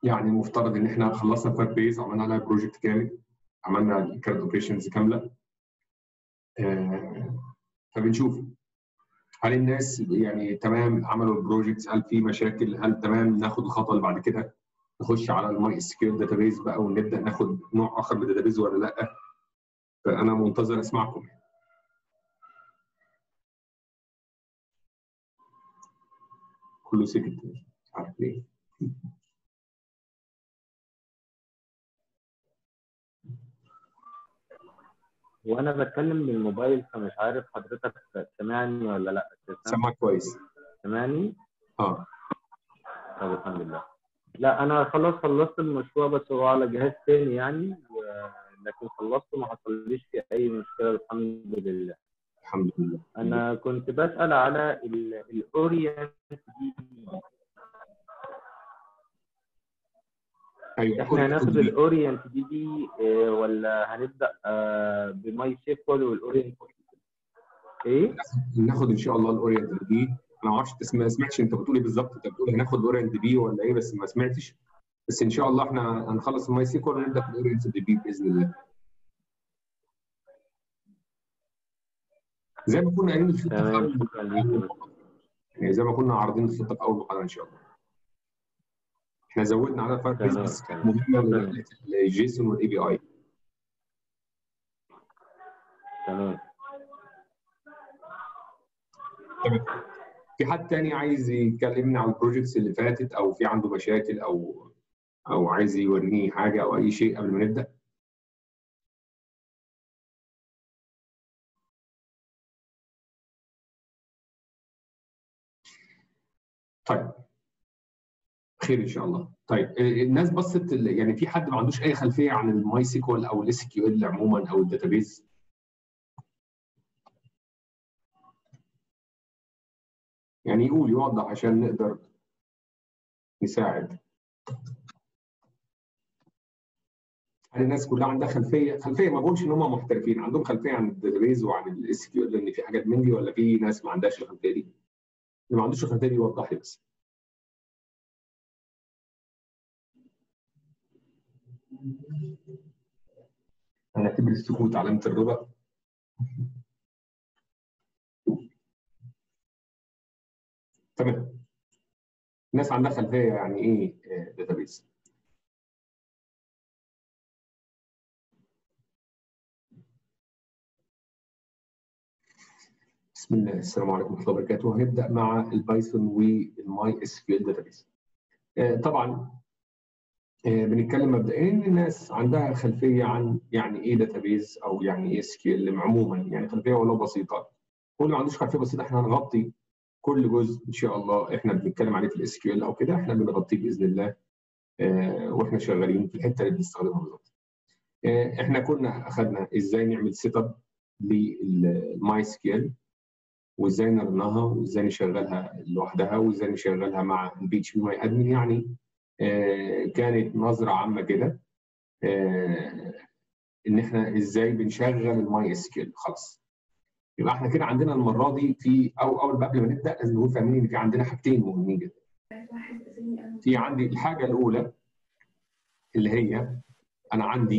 يعني مفترض ان احنا خلصنا فاير بيز عملنا عليها بروجكت كامل عملنا الكارد اوبريشنز كامله آه، فبنشوف هل الناس يعني تمام عملوا البروجكتس هل في مشاكل هل تمام ناخد الخطوه اللي بعد كده نخش على الماي اس كيو داتابيز بقى ونبدا ناخد نوع اخر من الداتابيز ولا لا فانا منتظر اسمعكم كله سكت مش عارف ليه وانا بتكلم من الموبايل فمش عارف حضرتك سامعني ولا لا سامعك كويس سامعني اه طب الحمد لله لا انا خلاص خلصت المشروع بس هو على جهاز تاني يعني و- لكن خلصته ما حصليش فيه اي مشكله الحمد لله الحمد لله انا كنت بسال على الاورينت ايوه احنا هناخد كنت- الاورينت دي دي آه، ولا هنبدا آه، بماي سيكوال والاورينت ايه ناخد ان شاء الله الاورينت دي انا ما اعرفش انت ما سمعتش انت بتقول ايه بالظبط انت بتقول هناخد الاورينت بي ولا ايه بس ما سمعتش بس ان شاء الله احنا هنخلص الماي سيكوال ونبدا في الاورينت دي بي باذن الله زي ما كنا قايلين الخطه في تمام اول شكرا ليك يعني زي ما كنا عارضين الخطه في اول محاضره ان شاء الله احنا زودنا على فاير بيس تمام، بس كانت تمام. مهمه تمام. الجيسون والاي بي اي تمام في حد تاني عايز يكلمنا عن البروجكتس اللي فاتت او في عنده مشاكل او او عايز يوريني حاجه او اي شيء قبل ما نبدا طيب خير ان شاء الله طيب ال- الناس بصت ال- يعني في حد ما عندوش اي خلفيه عن الماي سيكوال او الاس كيو ال عموما او الداتابيز يعني يقول يوضح عشان نقدر نساعد هل الناس كلها عندها خلفيه خلفيه ما بقولش ان هم محترفين عندهم خلفيه عن الداتابيز وعن الاس كيو ال ان في حاجات من دي ولا في ناس ما عندهاش الخلفيه دي اللي ما عندوش الخلفيه دي يوضح لي بس هنعتبر السكوت علامه الرضا تمام الناس عندها خلفيه يعني ايه داتابيز بسم الله السلام عليكم ورحمه الله وبركاته هنبدا مع البايثون والماي اس كيو ال داتابيز طبعا آه، بنتكلم مبدئيا ان الناس عندها خلفيه عن يعني ايه داتابيز او يعني ايه اس كيو ال عموما يعني خلفيه ولو بسيطه واللي ما عندوش خلفيه بسيطه احنا هنغطي كل جزء ان شاء الله احنا بنتكلم عليه في الاس كيو ال او كده احنا بنغطيه باذن الله آه، واحنا شغالين في الحته اللي بنستخدمها بالظبط. آه، احنا كنا اخذنا ازاي نعمل سيت اب للماي سكيل وازاي نرنها وازاي نشغلها لوحدها وازاي نشغلها مع البي اتش بي ماي ادمن يعني آه، كانت نظره عامه كده آه، ان احنا ازاي بنشغل الماي اس كيل خلاص يبقى احنا كده عندنا المره دي في او اول بقى قبل ما نبدا لازم نكون فاهمين ان في عندنا حاجتين مهمين جدا في عندي الحاجه الاولى اللي هي انا عندي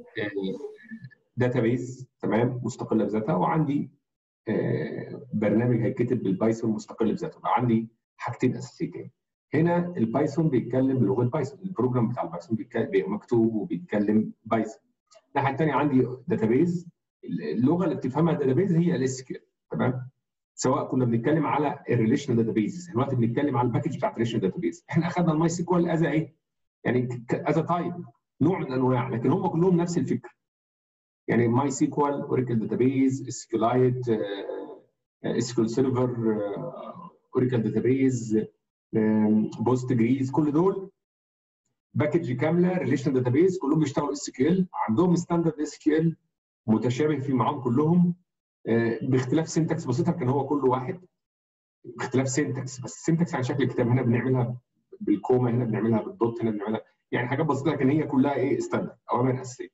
داتابيز تمام مستقله بذاتها وعندي آه، برنامج هيتكتب بالبايثون مستقل بذاته فعندي حاجتين اساسيتين هنا البايثون بيتكلم بلغه بايثون البروجرام بتاع البايثون بيتكلم بيبقى مكتوب وبيتكلم بايثون الناحيه الثانيه عندي داتابيز اللغه اللي بتفهمها الداتابيز هي الاس كيو تمام سواء كنا بنتكلم على الريليشنال داتابيز دلوقتي بنتكلم على الباكج بتاعت الريليشنال داتابيز احنا اخذنا الماي سيكوال از ايه يعني از تايب نوع من انواع لكن هم كلهم نفس الفكره يعني ماي سيكوال اوراكل داتابيز اسكيولايت اسكيول سيرفر اوراكل داتابيز بوست جريز كل دول باكج كامله ريليشنال داتابيز كلهم بيشتغلوا اس كيو ال عندهم ستاندرد اس كيو ال متشابه في معاهم كلهم آه، باختلاف سنتكس بسيطه لكن هو كله واحد باختلاف سنتكس بس سنتكس عن شكل الكتاب هنا بنعملها بالكوما هنا بنعملها بالدوت هنا بنعملها يعني حاجات بسيطه لكن هي كلها ايه ستاندرد اوامر اساسيه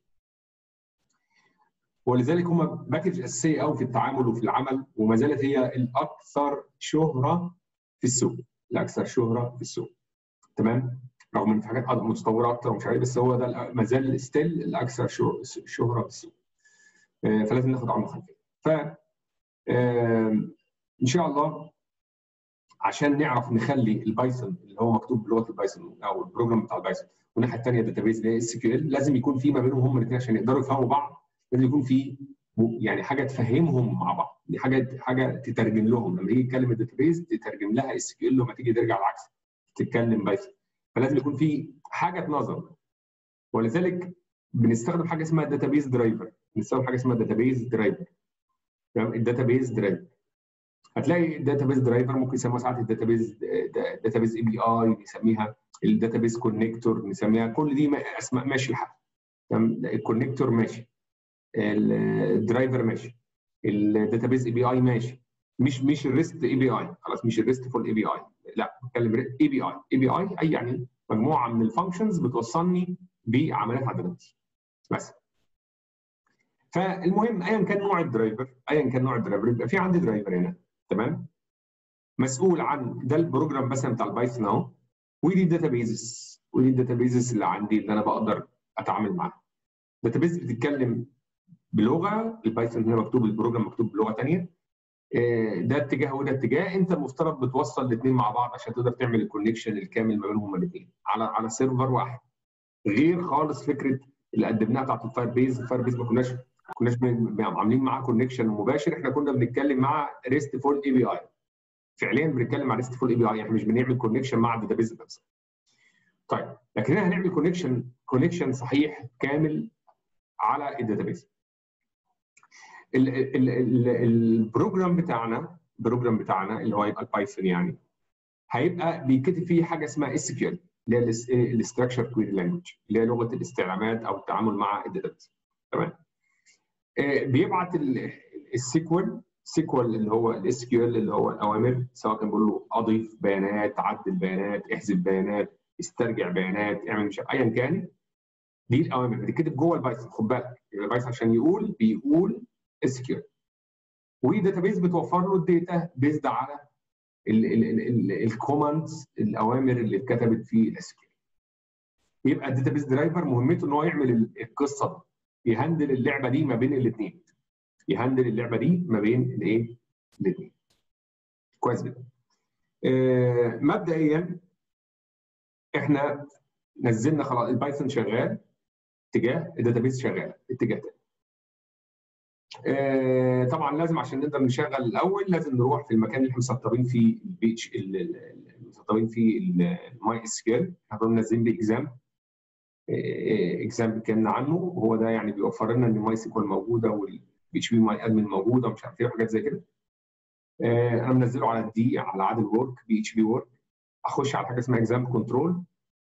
ولذلك هم باكج اساسيه قوي في التعامل وفي العمل وما زالت هي الاكثر شهره في السوق الاكثر شهره في السوق تمام رغم ان في حاجات متطوره اكتر ومش عارف بس هو ده ما زال ستيل الاكثر شهره في السوق فلازم ناخد عنه خلفيه ف ان شاء الله عشان نعرف نخلي البايثون اللي هو مكتوب بلغه البايثون او البروجرام بتاع البايثون والناحيه الثانيه داتابيز اللي هي اس كيو ال لازم يكون في ما بينهم هم الاثنين عشان يقدروا يفهموا بعض لازم يكون في يعني حاجه تفهمهم مع بعض دي حاجه حاجه تترجم لهم لما يجي يتكلم الداتابيز تترجم لها اس كيو ال وما تيجي ترجع العكس تتكلم بايثون فلازم يكون في حاجه نظر ولذلك بنستخدم حاجه اسمها داتابيز درايفر بنستخدم حاجه اسمها داتابيز درايفر تمام الداتابيز درايفر هتلاقي الداتابيز درايفر ممكن يسموها ساعات الداتابيز داتابيز اي بي اي نسميها الداتابيز كونكتور نسميها كل دي اسماء ماشي الحال تمام الكونكتور ماشي الدرايفر ماشي الداتابيز اي بي اي ماشي مش مش الريست اي بي اي خلاص مش الريست فول اي بي اي لا بتكلم اي بي اي اي بي اي اي يعني مجموعه من الفانكشنز بتوصلني بعمليات على الداتابيز بس فالمهم ايا كان نوع الدرايفر ايا كان نوع الدرايفر يبقى في عندي درايفر هنا تمام مسؤول عن ده البروجرام مثلا بتاع البايثون اهو ودي الداتابيزز ودي الداتابيزز اللي عندي اللي انا بقدر اتعامل معاها داتابيز بتتكلم بلغه البايثون هنا مكتوب البروجرام مكتوب بلغه ثانيه ده اتجاه وده اتجاه انت المفترض بتوصل الاثنين مع بعض عشان تقدر تعمل الكونكشن الكامل ما بينهم الاثنين على على سيرفر واحد غير خالص فكره اللي قدمناها بتاعت الفاير بيز الفاير بيز ما كناش كناش عاملين معاه كونكشن مباشر احنا كنا بنتكلم مع ريست فول اي بي اي فعليا بنتكلم مع ريست فول اي بي اي احنا مش بنعمل كونكشن مع الداتابيز نفسها طيب لكن هنا هنعمل كونكشن كونكشن صحيح كامل على الداتابيز البروجرام بتاعنا البروجرام بتاعنا اللي هو هيبقى البايثون يعني هيبقى بيتكتب فيه حاجه اسمها اس كيو ال اللي هي الاستراكشر كويري لانجوج اللي هي لغه الاستعلامات او التعامل مع الداتابيز تمام بيبعت السيكوال سيكوال اللي هو الاس كيو ال اللي هو الاوامر سواء كان بيقول له اضيف بيانات عدل بيانات احذف بيانات استرجع بيانات اعمل مش ايا كان دي الاوامر بتتكتب جوه البايثون خد بالك البايثون عشان يقول بيقول اس كيو ال وداتابيز بتوفر له الداتا بيزد على الكوماندز الاوامر اللي اتكتبت في الاس كيو يبقى الداتابيز درايفر مهمته ان هو يعمل القصه دي يهندل اللعبه دي ما بين الاثنين يهندل اللعبه دي ما بين الايه الاثنين كويس جدا آه مبدئيا احنا نزلنا خلاص البايثون شغال اتجاه الداتابيز شغال اتجاه تاني آه طبعا لازم عشان نقدر نشغل الاول لازم نروح في المكان اللي احنا مسطرين فيه البيتش مسطرين فيه الماي اس كيو احنا منزلين بيه اكزام اكزام اتكلمنا عنه وهو ده يعني بيوفر لنا ان ماي سيكوال موجوده والبي اتش بي ماي ادمن موجوده ومش عارف ايه وحاجات زي كده آه انا منزله على الدي على عادل وورك بي اتش بي وورك اخش على حاجه اسمها اكزام كنترول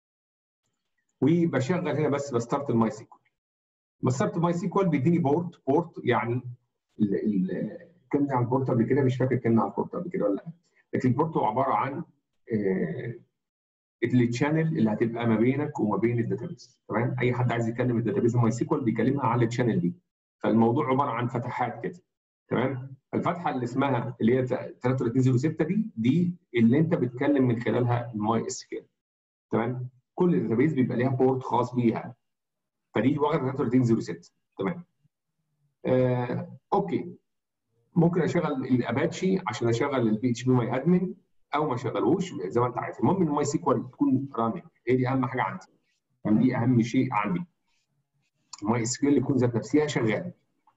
وبشغل هنا بس بستارت الماي سيكوال بستارت الماي سيكوال بيديني بورت بورت يعني اتكلمنا عن البورت قبل كده مش فاكر اتكلمنا عن البورت قبل كده ولا لا لكن البورت هو عباره عن آه التشانل اللي هتبقى ما بينك وما بين الداتابيز تمام اي حد عايز يكلم الداتابيز ماي سيكوال بيكلمها على التشانل دي فالموضوع عباره عن فتحات كده تمام الفتحه اللي اسمها اللي هي 3206 دي دي اللي انت بتكلم من خلالها الماي اس كيو تمام كل داتابيز بيبقى ليها بورت خاص بيها فدي واخده 3306 تمام آه، اوكي ممكن اشغل الاباتشي عشان اشغل البي اتش بي ماي ادمن او ما اشغلوش زي ما انت عارف المهم ان الماي سيكوال تكون راننج هي دي اهم حاجه عندي يعني دي اهم شيء عندي الماي اس كيو يكون ذات نفسها شغال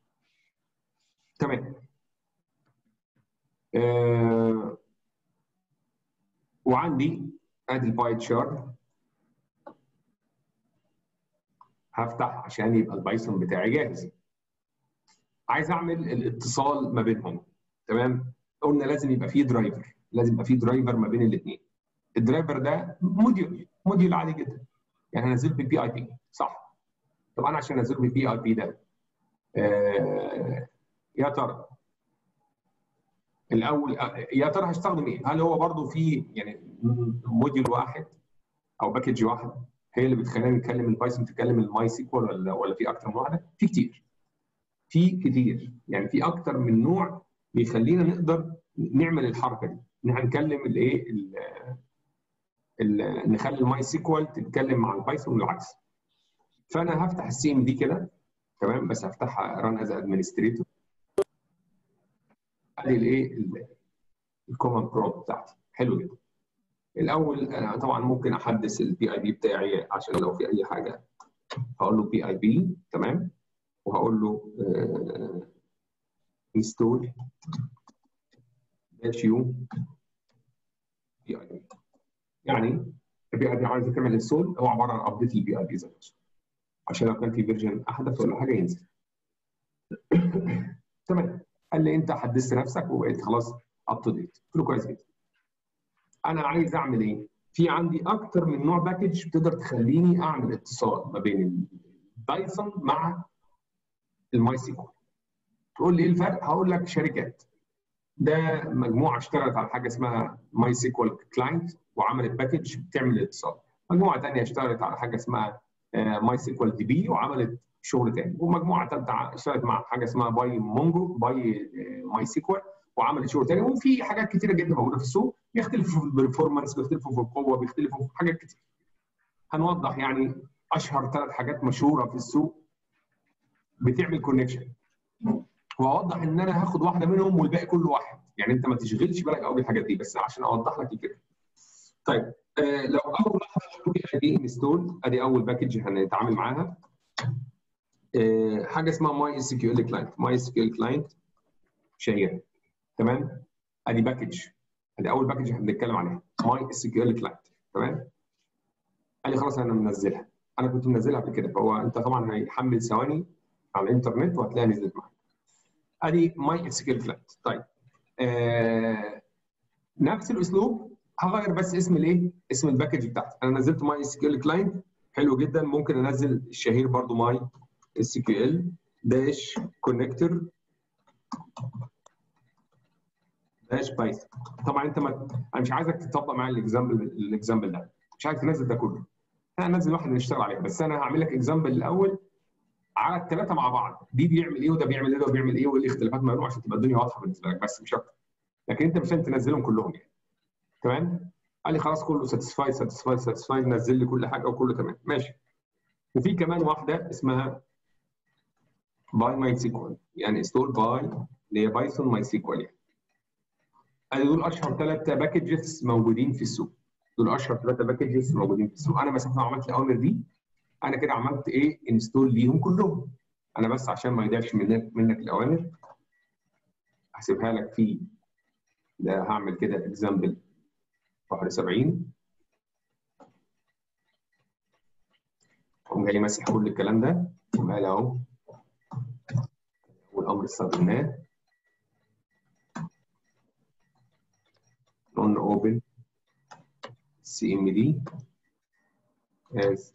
تمام آه وعندي ادي الباي تشارت هفتح عشان يبقى البايثون بتاعي جاهز عايز اعمل الاتصال ما بينهم تمام قلنا لازم يبقى فيه درايفر لازم يبقى فيه درايفر ما بين الاثنين الدرايفر ده موديول موديول عادي جدا يعني هنزله بالبي اي بي صح طب انا عشان انزله بالبي اي بي ده آه يا ترى الاول يا ترى هستخدم ايه؟ هل هو برضه في يعني موديول واحد او باكج واحد هي اللي بتخلينا نتكلم البايثون تتكلم الماي سيكوال ولا ولا في اكتر من واحده؟ في كتير. في كتير يعني في اكتر من نوع بيخلينا نقدر نعمل الحركه دي ان احنا نكلم الايه ال- نخلي الماي سيكوال تتكلم مع البايثون والعكس فانا هفتح السي ام دي كده تمام بس هفتحها ران از ادمنستريتور ادي الايه الكومن برود بتاعتي حلو جدا الاول انا طبعا ممكن احدث البي اي بي بتاعي عشان لو في اي حاجه هقول له بي اي بي تمام وهقول له انستول داش يو بي اي بي يعني البي اي بي عايز تعمل انستول هو عباره عن ابديت البي اي بي ذات نفسه عشان لو كان في فيرجن احدث ولا حاجه ينزل تمام قال لي انت حدثت نفسك وبقيت خلاص اب تو ديت قلت له كويس جدا انا عايز اعمل ايه؟ في عندي اكتر من نوع باكج بتقدر تخليني اعمل اتصال ما بين البايثون مع الماي سيكوال تقول لي ايه الفرق؟ هقول لك شركات ده مجموعه اشتغلت على حاجه اسمها ماي سيكوال كلاينت وعملت باكج بتعمل الاتصال مجموعه ثانيه اشتغلت على حاجه اسمها ماي سيكوال دي بي وعملت شغل ثاني ومجموعه ثالثه اشتغلت مع حاجه اسمها باي مونجو باي ماي سيكوال وعملت شغل ثاني وفي حاجات كتيره جدا موجوده في السوق بيختلفوا في البرفورمانس بيختلفوا في القوه بيختلفوا في حاجات كتير هنوضح يعني اشهر ثلاث حاجات مشهوره في السوق بتعمل كونكشن واوضح ان انا هاخد واحده منهم والباقي كله واحد يعني انت ما تشغلش بالك قوي بالحاجات دي بس عشان اوضح لك الفكره طيب آه لو اول واحده بي اي بي انستول ادي اول باكج هنتعامل معاها آه حاجه اسمها ماي اس كيو ال كلاينت ماي اس كيو ال كلاينت شهيره تمام ادي باكج ادي اول باكج احنا بنتكلم عليها ماي اس كيو ال كلاينت تمام قال لي خلاص انا منزلها انا كنت منزلها قبل كده فهو انت طبعا هيحمل ثواني على الانترنت وهتلاقيها نزلت معاك ادي ماي اس كيو ال كلاينت طيب آه نفس الاسلوب هغير بس اسم الايه اسم الباكج بتاعتي انا نزلت ماي اس كيو ال كلاينت حلو جدا ممكن انزل الشهير برضو ماي اس كيو ال داش كونكتور داش بايثون طبعا انت ما انا مش عايزك تطبق معايا الاكزامبل الاكزامبل ده مش عايز تنزل ده كله انا هنزل واحد نشتغل عليه بس انا هعمل لك اكزامبل الاول على الثلاثه مع بعض دي بيعمل ايه وده بيعمل ايه وده بيعمل ايه وايه الاختلافات ما بينهم عشان تبقى الدنيا واضحه بالنسبه لك بس مش اكتر لكن انت مش تنزلهم كلهم يعني تمام قال لي خلاص كله ساتسفايد ساتسفايد ساتسفايد نزل لي كل حاجه وكله تمام ماشي وفي كمان واحده اسمها باي ماي سيكوال يعني انستول باي اللي هي بايثون ماي سيكوال يعني انا دول اشهر ثلاثه باكجز موجودين في السوق دول اشهر ثلاثه باكجز موجودين في السوق انا مثلا عملت الاوامر دي انا كده عملت ايه انستول ليهم كلهم انا بس عشان ما يضيعش منك منك الاوامر هسيبها لك في ده هعمل كده اكزامبل 71 اقوم جاي ماسح كل الكلام ده وقال اهو والامر استخدمناه قلنا open cmd as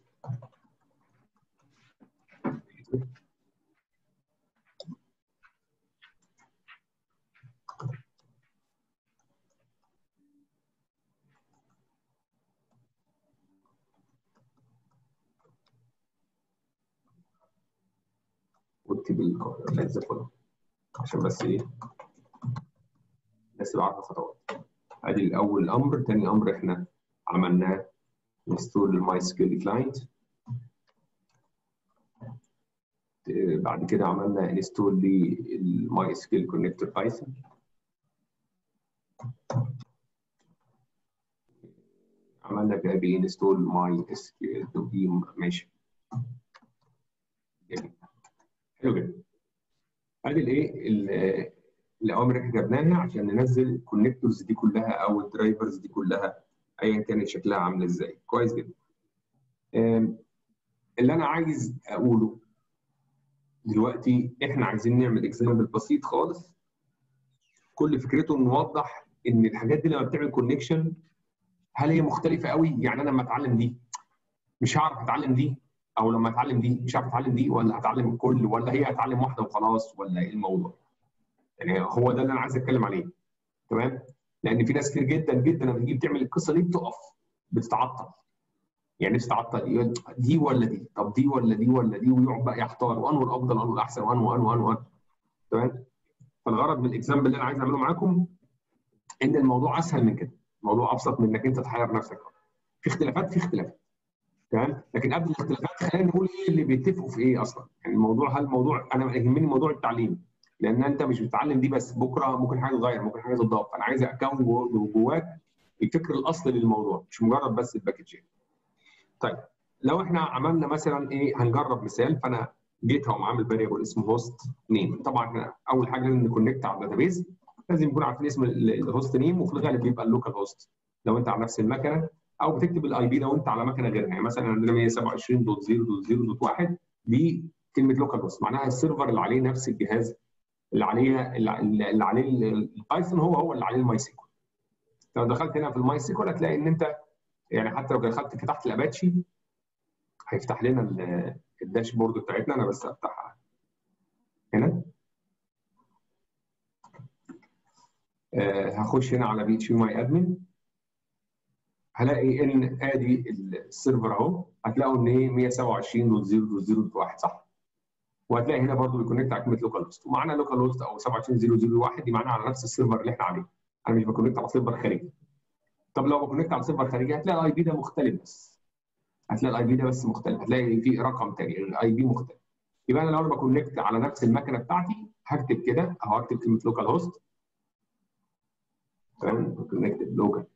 واكتب اللحظه كلها عشان بس ايه الناس تبقى عارفه الخطوات ادي الاول امر ثاني امر احنا عملناه انستول الماي سكيل كلاينت بعد كده عملنا انستول للماي سكيل كونكتور بايثون عملنا بقى بي انستول ماي اس كيو ال بي ماشي جميل حلو جدا ادي الايه الاوامر اللي كتبناها عشان ننزل الكونكتورز دي كلها او الدرايفرز دي كلها ايا كانت شكلها عامل ازاي كويس جدا اللي انا عايز اقوله دلوقتي احنا عايزين نعمل اكزامبل بسيط خالص كل فكرته نوضح ان الحاجات دي لما بتعمل كونكشن هل هي مختلفه قوي يعني انا لما اتعلم دي مش هعرف اتعلم دي او لما اتعلم دي مش هعرف اتعلم دي ولا هتعلم الكل ولا هي هتعلم واحده وخلاص ولا ايه الموضوع يعني هو ده اللي انا عايز اتكلم عليه تمام لان في ناس كتير جدا جدا لما تيجي بتعمل القصه دي بتقف بتتعطل يعني بتتعطل دي ولا دي طب دي ولا دي ولا دي ويقعد بقى يحتار وانه الافضل وانه الاحسن وانه وانه وانه تمام فالغرض من الاكزامبل اللي انا عايز اعمله معاكم ان الموضوع اسهل من كده الموضوع ابسط من انك انت تحير نفسك في اختلافات في اختلافات تمام لكن قبل الاختلافات خلينا نقول ايه اللي بيتفقوا في ايه اصلا يعني الموضوع هل الموضوع انا يهمني موضوع التعليم لان انت مش بتتعلم دي بس بكره ممكن حاجه تتغير ممكن حاجه تتضاف فانا عايز اكون جو- جواك الفكر الاصلي للموضوع مش مجرد بس الباكجين طيب لو احنا عملنا مثلا ايه هنجرب مثال فانا جيت هقوم عامل فاريبل اسمه هوست نيم طبعا احنا اول حاجه لازم نكونكت على الداتابيز لازم نكون عارفين اسم الهوست نيم وفي الغالب بيبقى اللوكال هوست لو انت على نفس المكنه او بتكتب الاي بي لو انت على مكنه غيرها يعني مثلا عندنا 127.0.0.1 دي كلمه لوكال هوست معناها السيرفر اللي عليه نفس الجهاز اللي عليه اللي عليه البايثون هو هو اللي عليه الماي سيكول لو دخلت هنا في الماي سيكول هتلاقي ان انت يعني حتى لو دخلت فتحت الاباتشي هيفتح لنا ال- الداشبورد بتاعتنا انا بس افتحها هنا آه، هخش هنا على بي اتش ماي ادمن هلاقي ان ادي السيرفر اهو هتلاقوا ان ايه 127.0.0.1 صح وهتلاقي هنا برضو بيكونكت على كلمه لوكال هوست ومعانا لوكال هوست او 27.0.0.1 دي معناها على نفس السيرفر اللي احنا عليه انا مش بكونكت على سيرفر خارجي طب لو بكونكت على سيرفر خارجي هتلاقي الاي بي ده مختلف بس هتلاقي الاي بي ده بس مختلف هتلاقي في رقم تاني الاي بي مختلف يبقى انا لو انا بكونكت على نفس المكنه بتاعتي هكتب كده اهو هكتب كلمه لوكال هوست تمام كونكت لوكال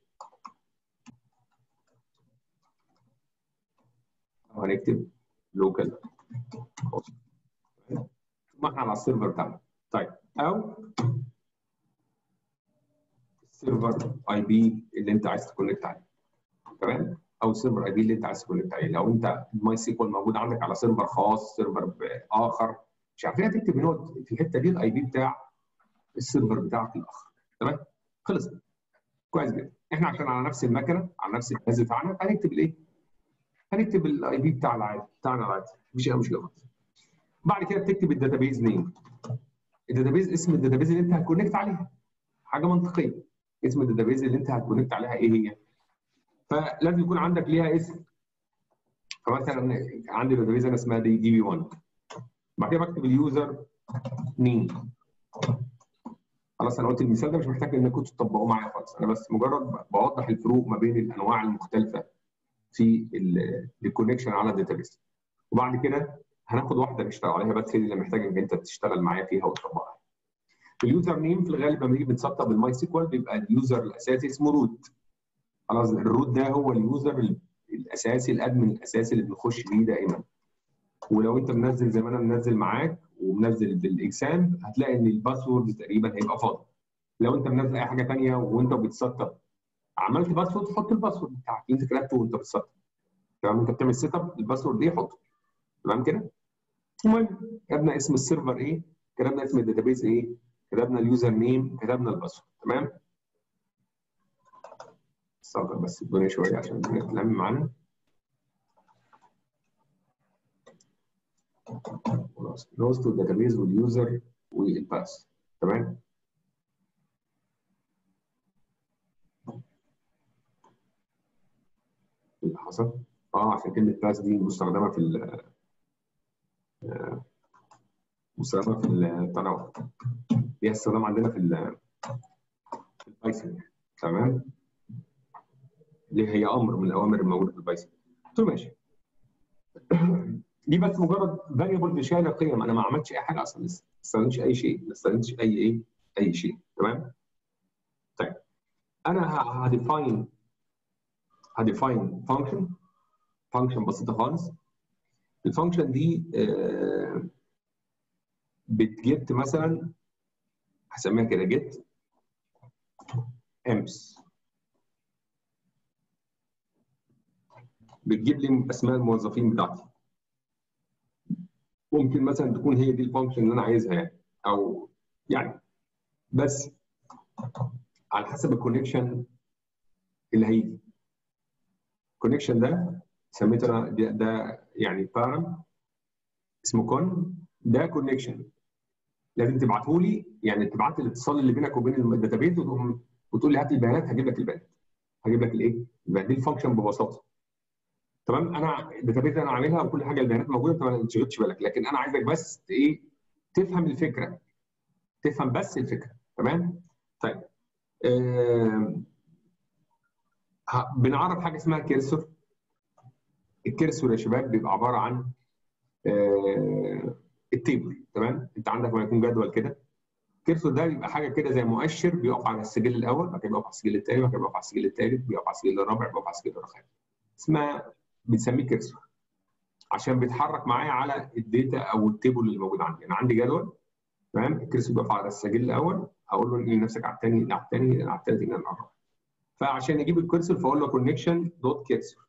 او هنكتب لوكال هوست ثم احنا على السيرفر بتاعنا طيب او السيرفر اي بي اللي انت عايز تكونكت عليه تمام او السيرفر اي بي اللي انت عايز تكونكت عليه لو انت الماي سيكوال موجود عندك على سيرفر خاص سيرفر اخر مش عارف ايه هتكتب هنا في الحته دي الاي بي بتاع السيرفر بتاعك الاخر تمام خلص كويس جدا احنا عشان على نفس المكنه على نفس الجهاز بتاعنا هنكتب الايه؟ هنكتب الاي بي بتاع العادي بتاعنا العادي مفيش اي مشكله خالص بعد كده بتكتب الداتابيز نيم الداتابيز اسم الداتابيز اللي انت هتكونكت عليها حاجه منطقيه اسم الداتابيز اللي انت هتكونكت عليها ايه هي فلازم يكون عندك ليها اسم فمثلا عندي داتابيز انا اسمها دي دي بي 1 بعد كده بكتب اليوزر نيم خلاص انا قلت المثال ده مش محتاج ان كنتوا تطبقوه معايا خالص انا بس مجرد بوضح الفروق ما بين الانواع المختلفه في الكونكشن على الداتابيز وبعد كده هناخد واحده نشتغل عليها بس هي اللي محتاج ان انت تشتغل معايا فيها وتطبقها اليوزر نيم في الغالب لما بيجي بنسطب بالماي سيكوال بيبقى اليوزر الاساسي اسمه روت خلاص الروت ده هو اليوزر الاساسي الادمن الاساسي اللي بنخش بيه دائما ولو انت منزل زي ما انا منزل معاك ومنزل بالاكسام هتلاقي ان الباسورد تقريبا هيبقى فاضي لو انت منزل اي حاجه ثانيه وانت بتسطب عملت باسورد حط الباسورد بتاعك اللي انت كتبته وانت بتسطب تمام انت بتعمل سيت اب الباسورد دي حطه تمام كده المهم كتبنا اسم السيرفر ايه كتبنا اسم الداتابيز ايه كتبنا اليوزر نيم كتبنا الباسورد تمام صبر بس الدنيا شويه عشان الدنيا تلم معانا خلاص الهوست والداتابيز واليوزر والباس تمام اللي حصل اه عشان كلمه باس دي مستخدمه في ال مستخدمه في التنوع ليها استخدام عندنا في ال في البايثون تمام دي هي امر من الاوامر الموجوده في البايثون قلت له ماشي دي بس مجرد فاريبل بشال قيم انا ما عملتش اي حاجه اصلا لسه ما استخدمتش اي شيء ما استخدمتش اي ايه اي شيء تمام طيب انا هديفاين هديفاين فانكشن فانكشن بسيطه خالص الفانكشن دي آه بتجيت مثلا هسميها كده جيت امس بتجيب لي اسماء الموظفين بتاعتي ممكن مثلا تكون هي دي الفانكشن اللي انا عايزها يعني او يعني بس على حسب الكونكشن اللي هيجي الكونكشن ده سميته انا ده, ده يعني بارم اسمه كون ده كونكشن لازم تبعته لي يعني تبعت لي الاتصال اللي بينك وبين الداتابيز وتقوم وتقول لي هات لي البيانات هجيب لك البيانات هجيب لك الايه؟ دي الفانكشن ببساطه تمام انا الداتابيز انا عاملها وكل حاجه البيانات موجوده انت ما تشغلش بالك لكن انا عايزك بس ايه تفهم الفكره تفهم بس الفكره تمام؟ طيب آه ه- بنعرف حاجه اسمها كيرسور الكيرسور يا شباب بيبقى عباره عن آه، التيبل تمام انت عندك ما يكون جدول كده الكيرسور ده بيبقى حاجه كده زي مؤشر بيقف على السجل الاول بعد كده بيقف على السجل الثاني بعد كده بيقف على السجل الثالث بيقف على السجل الرابع بيقف على السجل الخامس اسمها بنسميه كيرسور عشان بيتحرك معايا على الداتا او التيبل اللي موجود عندي انا عندي جدول تمام الكيرسور بيقف على السجل الاول هقول له انقل نفسك على الثاني على الثاني على الثالث انقل على الرابع فعشان اجيب الكيرسور فاقول له كونكشن دوت كيرسور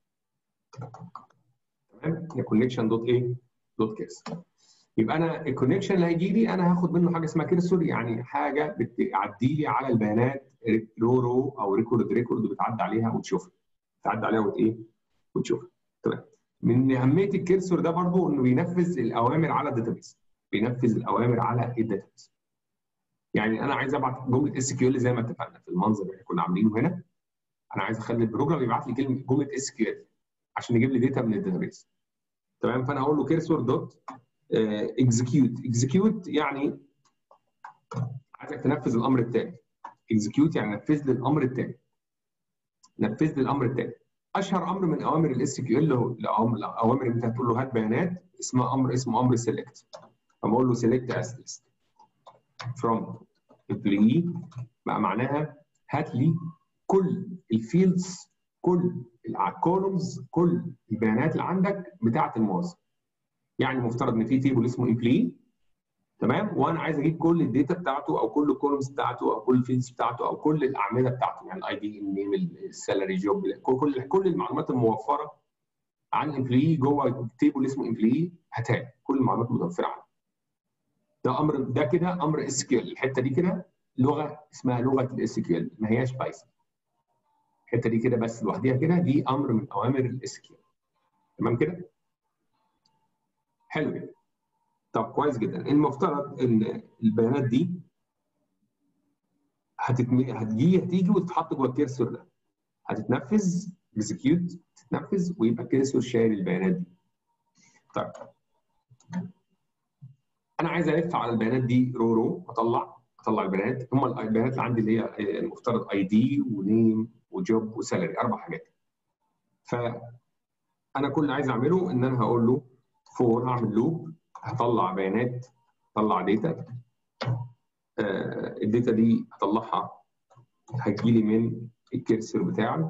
تمام هي كونكشن دوت ايه دوت كيرسور يبقى انا الكونكشن اللي هيجي لي انا هاخد منه حاجه اسمها كيرسور يعني حاجه بتعدي لي على البيانات رو رو او ريكورد ريكورد بتعدي عليها وتشوفها بتعدي عليها وت ايه وتشوفها تمام من اهميه الكيرسور ده برضو انه بينفذ الاوامر على الداتابيس بينفذ الاوامر على الداتابيس يعني انا عايز ابعت جمله اس كيو ال زي ما اتفقنا في المنظر اللي كنا عاملينه هنا انا عايز اخلي البروجرام يبعت لي كلمه جمله اس كيو ال عشان يجيب لي داتا من الداتابيس تمام فانا هقول له كيرسور دوت اكزكيوت اكزكيوت يعني عايزك تنفذ الامر التالي اكزكيوت يعني نفذ لي الامر التالي نفذ لي الامر التالي اشهر امر من اوامر الاس كيو ال الاوامر اللي انت هتقول له هات بيانات اسمها امر اسمه امر سيلكت فبقول له سيلكت از ليست فروم employee بقى معناها هات لي كل الفيلدز كل الكولومز كل البيانات اللي عندك بتاعه الموظف يعني مفترض ان في تيبل اسمه امبلي تمام وانا عايز اجيب كل الداتا بتاعته او كل الكولومز بتاعته او كل الفيلدز بتاعته او كل الاعمده بتاعته يعني الاي دي النيم السالري جوب كل كل المعلومات الموفره عن امبلي جوه تيبل اسمه امبلي هاتها لي. كل المعلومات المتوفره عنه ده امر ده كده امر اس كيو الحته دي كده لغه اسمها لغه الاس كيو ما هياش بايثون الحته دي كده بس لوحديها كده دي امر من اوامر الاس كيو تمام كده حلو جدا طب كويس جدا المفترض ان البيانات دي هتتم... هتجي هتيجي وتتحط جوه الكيرسور ده هتتنفذ اكزكيوت تتنفذ ويبقى الكيرسور شايل البيانات دي طيب انا عايز الف على البيانات دي رو رو اطلع اطلع البيانات هم البيانات اللي عندي اللي هي المفترض اي دي ونيم وجوب وسالري اربع حاجات فانا كل اللي عايز اعمله ان انا هقول له فور هعمل لوب هطلع بيانات طلع داتا آه الداتا دي هطلعها هتجي لي من الكيرسر بتاعي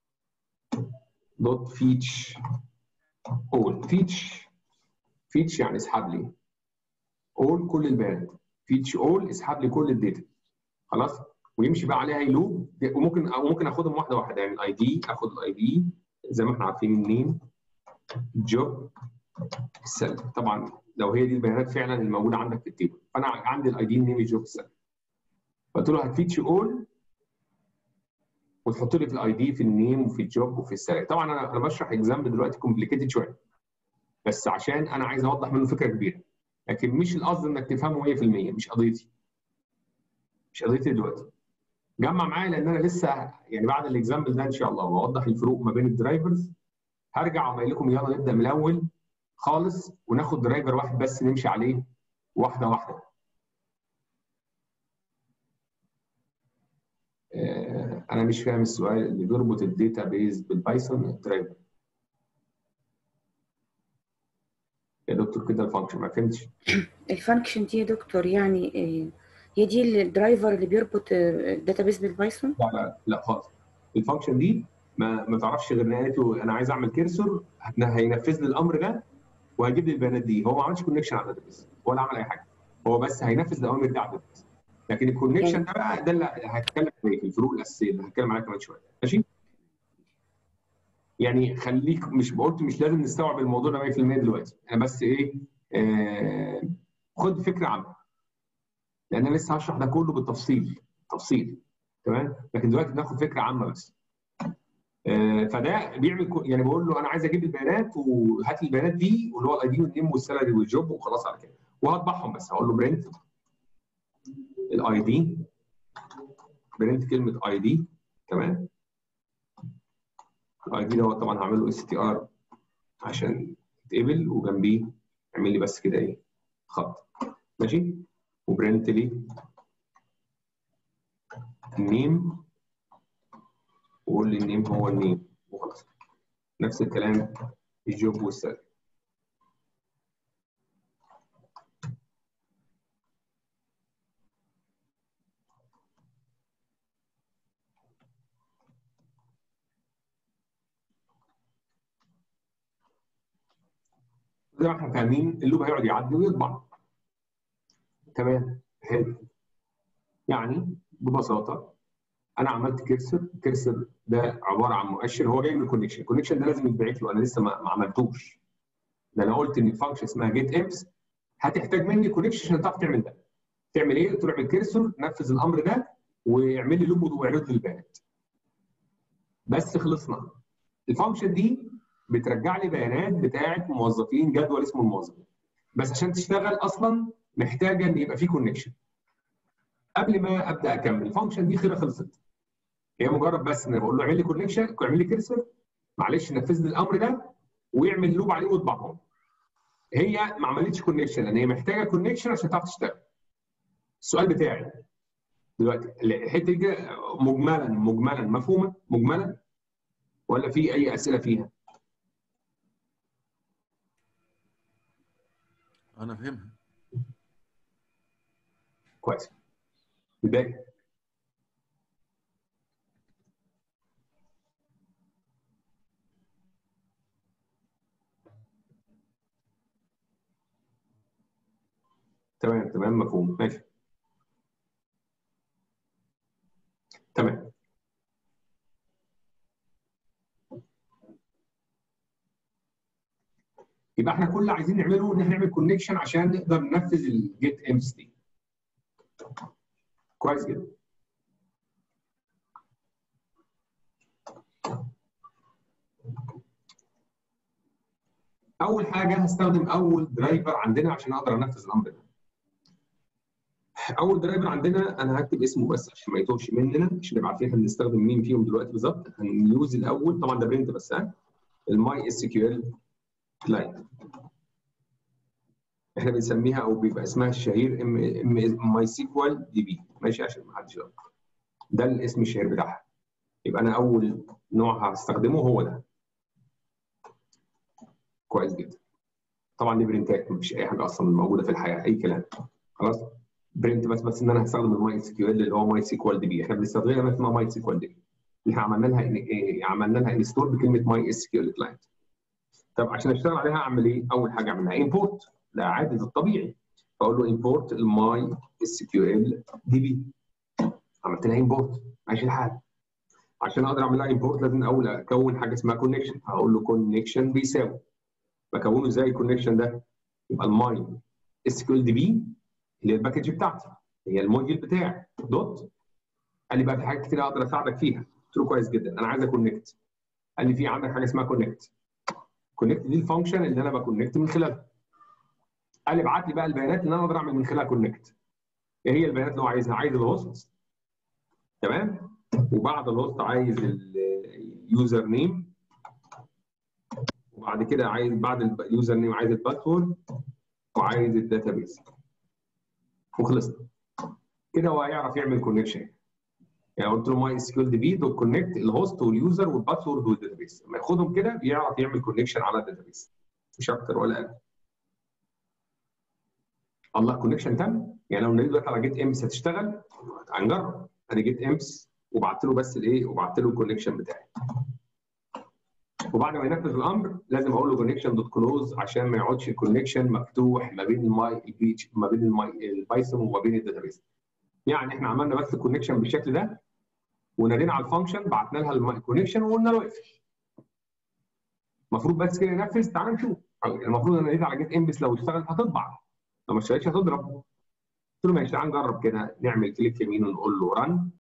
دوت فيتش اول فيتش فيتش يعني اسحب لي اول كل البيانات فيتش اول اسحب لي كل الداتا خلاص ويمشي بقى عليها لوب وممكن او ممكن اخدهم واحده واحده يعني الاي دي اخد الاي دي زي ما احنا عارفين النيم جوب السلبي طبعا لو هي دي البيانات فعلا الموجوده عندك في التيبل فانا عندي الاي دي النيم جوب السلبي قلت له هتفيتش اول وتحط لي في الاي دي في النيم وفي الجوب وفي السالري طبعا انا انا بشرح اكزامبل دلوقتي كومبليكيتد شويه بس عشان انا عايز اوضح منه فكره كبيره لكن مش القصد انك تفهمه 100% مش قضيتي مش قضيتي دلوقتي جمع معايا لان انا لسه يعني بعد الاكزامبل ده ان شاء الله واوضح الفروق ما بين الدرايفرز هرجع واقول لكم يلا نبدا من الاول خالص وناخد درايفر واحد بس نمشي عليه واحده واحده آه انا مش فاهم السؤال اللي بيربط الداتا بيز بالبايثون الدرايفر يا دكتور كده الفانكشن ما فهمتش الفانكشن دي يا دكتور يعني هي دي الدرايفر اللي بيربط الداتابيس بالبايثون؟ لا لا لا خالص الفانكشن دي ما ما تعرفش غير نهايته انا عايز اعمل كيرسور هينفذ لي الامر ده وهيجيب لي البيانات دي هو ما عملش كونكشن على الداتابيس ولا عمل اي حاجه هو بس هينفذ الاوامر دي على الداتابيس لكن الكونكشن ده بقى ده اللي هتكلم عليه في الفروق الاساسيه اللي هتكلم عليها كمان شويه ماشي يعني خليك مش قلت مش لازم نستوعب الموضوع ده 100% دلوقتي انا بس ايه آه خد فكره عامه لان انا لسه هشرح ده كله بالتفصيل تفصيل تمام لكن دلوقتي بناخد فكره عامه بس آه فده بيعمل يعني بقول له انا عايز اجيب البيانات وهات لي البيانات دي واللي هو الاي دي والنيم والسالري والجوب وخلاص على كده وهطبعهم بس هقول له برنت الاي دي برنت كلمه اي دي تمام الاي دي دوت طبعا هعمل له اس تي ار عشان يتقبل وجنبيه اعمل لي بس كده ايه خط ماشي وبرنت لي النيم وقول لي النيم هو النيم وخلاص نفس الكلام الجوب والسالري زي ما احنا فاهمين اللوب هيقعد يعدي ويطبع تمام حلو يعني ببساطه انا عملت كيرسر الكيرسر ده عباره عن مؤشر هو جاي من الكونكشن الكونكشن ده لازم يتبعت له انا لسه ما, ما عملتوش ده انا قلت ان الفانكشن اسمها جيت امس هتحتاج مني كونكشن عشان تعرف تعمل ده تعمل ايه؟ تروح بالكيرسر نفذ الامر ده واعمل لي لوب واعرض لي البيانات بس خلصنا الفانكشن دي بترجع لي بيانات بتاعه موظفين جدول اسمه الموظفين بس عشان تشتغل اصلا محتاجه ان يبقى في كونكشن قبل ما ابدا اكمل الفانكشن دي خير خلصت هي مجرد بس ان بقول له اعمل لي كونكشن اعمل لي كيرسر معلش نفذ لي الامر ده ويعمل لوب عليه واطبعهم هي ما عملتش كونكشن لان هي محتاجه كونكشن عشان تعرف تشتغل السؤال بتاعي دلوقتي الحته دي مجملا مجملا مفهومه مجملا ولا في اي اسئله فيها؟ انا فاهمها كويس الباقي تمام تمام مفهوم ماشي تمام يبقى احنا كل اللي عايزين نعمله ان احنا نعمل كونكشن عشان نقدر ننفذ الجيت امس دي كويس جدا اول حاجه هستخدم اول درايفر عندنا عشان اقدر انفذ الامر ده اول درايفر عندنا انا هكتب اسمه بس عشان ما يتوهش مننا عشان نبقى عارفين احنا بنستخدم مين فيهم دلوقتي بالظبط هنيوز الاول طبعا ده برنت بس ها الماي اس كيو ال كلاينت احنا بنسميها او بيبقى اسمها الشهير ام ام ماي سيكوال دي بي ماشي عشان ما حدش يغلط ده الاسم الشهير بتاعها يبقى انا اول نوع هستخدمه هو ده كويس جدا طبعا دي برنتات مفيش اي حاجه اصلا موجوده في الحياه اي كلام خلاص برنت بس بس ان انا هستخدم الماي اس كيو ال اللي هو ماي سيكوال دي بي احنا بنستخدمها اسمها ماي سيكوال دي بي اللي عملنا لها إيه عملنا لها انستول بكلمه ماي اس كيو ال كلاينت طب عشان اشتغل عليها اعمل ايه؟ اول حاجه اعملها امبورت ده عادي ده الطبيعي فاقول له امبورت الماي اس كيو ال دي بي عملت لها امبورت ماشي الحال عشان اقدر اعمل لها امبورت لازم اول اكون حاجه اسمها كونكشن هقول له كونكشن بيساوي بكونه ازاي الكونكشن ده؟ يبقى الماي اس كيو ال دي بي اللي هي الباكج بتاعتي هي الموديل بتاعي دوت قال لي بقى في حاجات كتير اقدر اساعدك فيها قلت له كويس جدا انا عايز اكونكت قال لي في عندك حاجه اسمها كونكت كونكت دي الفانكشن اللي انا بكونكت من خلالها قال لي ابعت لي بقى البيانات اللي انا اقدر اعمل من خلالها كونكت ايه هي البيانات اللي هو عايزها عايز الهوست تمام وبعد الهوست عايز اليوزر نيم وبعد كده عايز بعد اليوزر نيم عايز الباسورد وعايز الداتابيس وخلصنا كده هو هيعرف يعمل كونكشن يعني قلت له ماي اس كيو دي بي دوت كونكت الهوست واليوزر والباسورد والداتابيس لما ياخدهم كده بيعرف يعمل كونكشن على الداتابيس مش اكتر ولا اقل الله كونكشن تم يعني لو نريد دلوقتي على جيت امس هتشتغل هنجرب ادي جيت امس وبعت له بس الايه وبعت له الكونكشن بتاعي وبعد ما ينفذ الامر لازم اقول له كونكشن دوت كلوز عشان ما يقعدش الكونكشن مفتوح ما بين الماي البيتش ما بين الماي البايثون وما بين الداتابيس يعني احنا عملنا بس الكونكشن بالشكل ده ونادينا على الفانكشن بعتنا لها الكونكشن وقلنا له اقفل المفروض بس كده ينفذ تعال نشوف المفروض انا ناديت على جيت امبس لو اشتغلت هتطبع لو ما اشتغلتش هتضرب قلت له ماشي تعال نجرب كده نعمل كليك يمين ونقول له رن